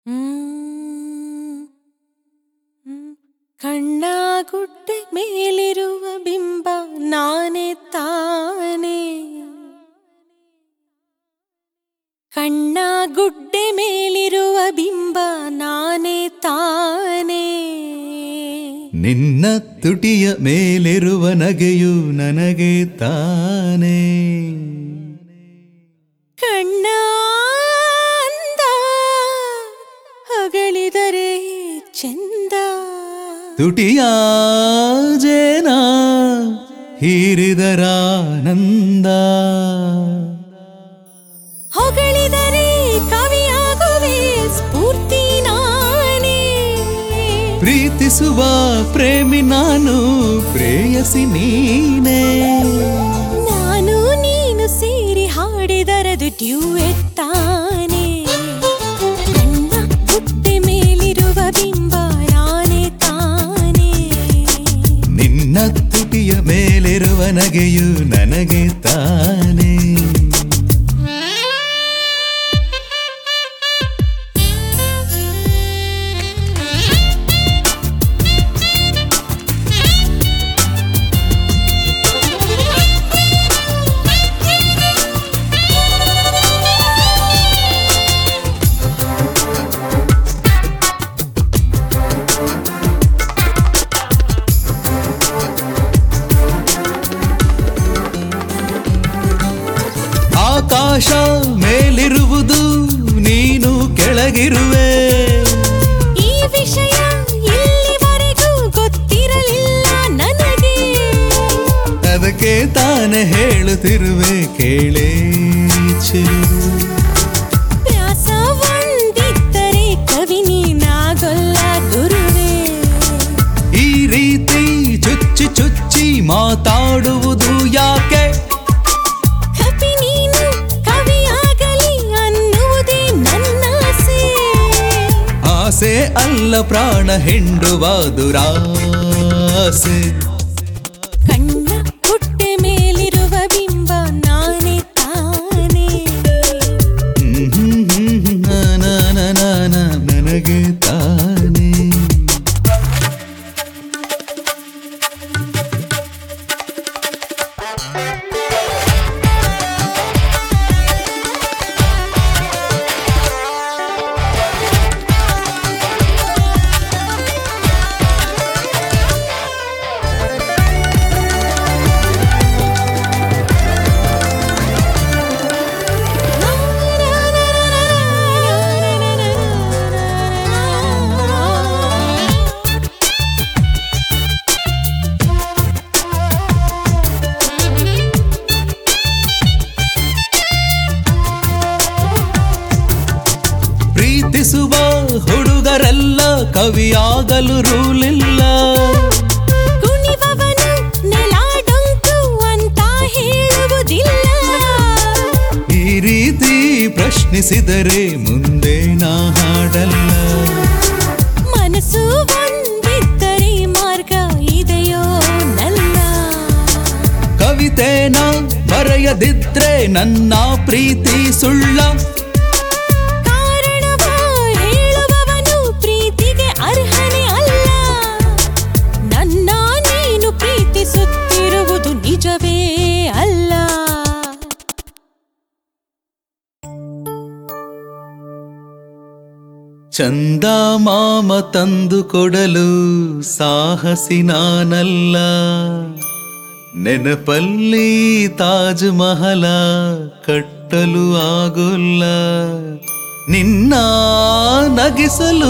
ಹ್ಮ್. ಹ್ಮ್. ಕಣ್ಣಾಗುಡ್ಡೆ ಮೇಲಿರುವ ಬಿಂಬ ನಾನೇ ತಾನೇ ಕಣ್ಣಾಗುಡ್ಡೆ ಮೇಲಿರುವ ಬಿಂಬ ನಾನೇ ತಾನೇ ನಿನ್ನ ತುಟಿಯ ಮೇಲಿರುವ ನಗೆಯು ನನಗೆ ತಾನೇ ಕಣ್ಣ ಅಂದ ಹೊಗಳಿದರೆ ಚಂದ ತುಟಿಯ ಜೇನ ಹೀರಿದರಾನಂದ ಹೊಗಳಿದರೆ ಕವಿಯಾಗುವೆ ಸ್ಫೂರ್ತಿ ನಾನೇ ಪ್ರೀತಿಸುವ ಪ್ರೇಮಿ ನಾನು ಪ್ರೇಯಸಿ ನೀನೇ ನಾನು ನೀನು ಸೇರಿ ಹಾಡಿದರದು ಡ್ಯೂಯೆಟ್ ತಾನೇ ಕಣ್ಣ ಹುಟ್ಟೆ ಮೇಲಿರುವ ಬಿಂಬ ನಾನೇ ತಾನೇ ನಿನ್ನ ತುಟಿಯ ಮೇಲಿರುವ ನಗೆಯು ನನಗೆ ತಾನೇ ಆಕಾಶ ಮೇಲಿರುವುದು ನೀನು ಕೆಳಗಿರುವೆ ಈ ವಿಷಯ ಇಲ್ಲಿವರೆಗೂ ಗೊತ್ತಿರಲಿಲ್ಲ ನನಗೆ ಅದಕ್ಕೆ ತಾನೇ ಹೇಳುತ್ತಿರುವೆ ಕೇಳೇ ಚಿರು ವ್ಯಾಸ ಒಂದಿದ್ದರೆ ಕವಿ ನೀನಾಗೊಲ್ಲ ಗುರುವೇ ಈ ರೀತಿ ಚುಚ್ಚಿ ಚುಚ್ಚಿ ಮಾತಾಡುವುದು ಯಾಕೆ ಕವಿ ನೀನು ಕವಿಯಾಗಲಿ ಅನ್ನುವುದೇ ನನ್ನ ಆಸೆ ಆಸೆ ಅಲ್ಲ ಪ್ರಾಣ ಹಿಂಡುವ ದುರಾಸೆ ಕಣ್ಣ ಹುಟ್ಟೆ ಮೇಲಿರುವ ಬಿಂಬ ನಾನೇ ತಾನೇ ಹ್ಮ್ ಹ್ಮ್ ಹ್ಮ್ ಹ್ಮ್ ನ ನ ನ ನ ನ ನನಗೆ ತಾನೇ ಪ್ರೀತಿಸುವ ಹುಡುಗರೆಲ್ಲ ಕವಿಯಾಗಲು ರೂಲಿಲ್ಲ ಕುಣಿವವನು ನೆಲಾಡೊಂಕು ಅಂತ ಹೇಳುವುದಿಲ್ಲ ಈ ರೀತಿ ಪ್ರಶ್ನಿಸಿದರೆ ಮುಂದೆ ನಾ ಹಾಡಲ್ಲ ಮನಸ್ಸು ಒಂದಿದ್ದರೆ ಮಾರ್ಗ ಇದೆಯೋ ನಲ್ಲ ಕವಿತೆನ ಬರೆಯದಿದ್ರೆ ನನ್ನ ಪ್ರೀತಿ ಸುಳ್ಳ ಕಾರಣವ ಹೇಳುವವನು ಪ್ರೀತಿಗೆ ಅರ್ಹನೇ ಅಲ್ಲ ನನ್ನ ನೀನು ಪ್ರೀತಿಸುತ್ತಿರುವುದು ನಿಜವೇ ಅಲ್ಲ ಚಂದ ಮಾಮ ತಂದು ಕೊಡಲು ಸಾಹಸಿ ನಾನಲ್ಲ ನೆನಪಲ್ಲಿ ತಾಜ್ ಮಹಲ ಕಟ್ಟಲು ಆಗೋಲ್ಲ ನಿನ್ನ ನಗಿಸಲು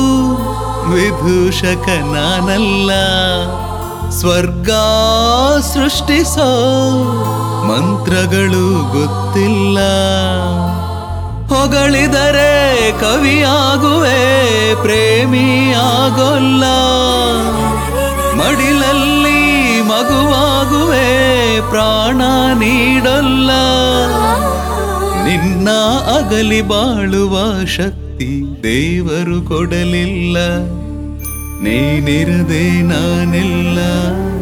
ವಿಭೂಷಕ ನಾನಲ್ಲ ಸ್ವರ್ಗ ಸೃಷ್ಟಿಸೋ ಮಂತ್ರಗಳು ಗೊತ್ತಿಲ್ಲ ಹೊಗಳಿದರೆ ಕವಿಯಾಗುವೆ ಪ್ರೇಮಿ ಆಗೋಲ್ಲ ಮಡಿಲಲ್ಲಿ ಮಗುವಾಗುವೆ ಪ್ರಾಣ ನೀಡಲ್ಲ ನಿನ್ನ ಅಗಲಿ ಬಾಳುವ ಶಕ್ತಿ ದೇವರು ಕೊಡಲಿಲ್ಲ ನೀನಿರದೆ ನಾನೆಲ್ಲ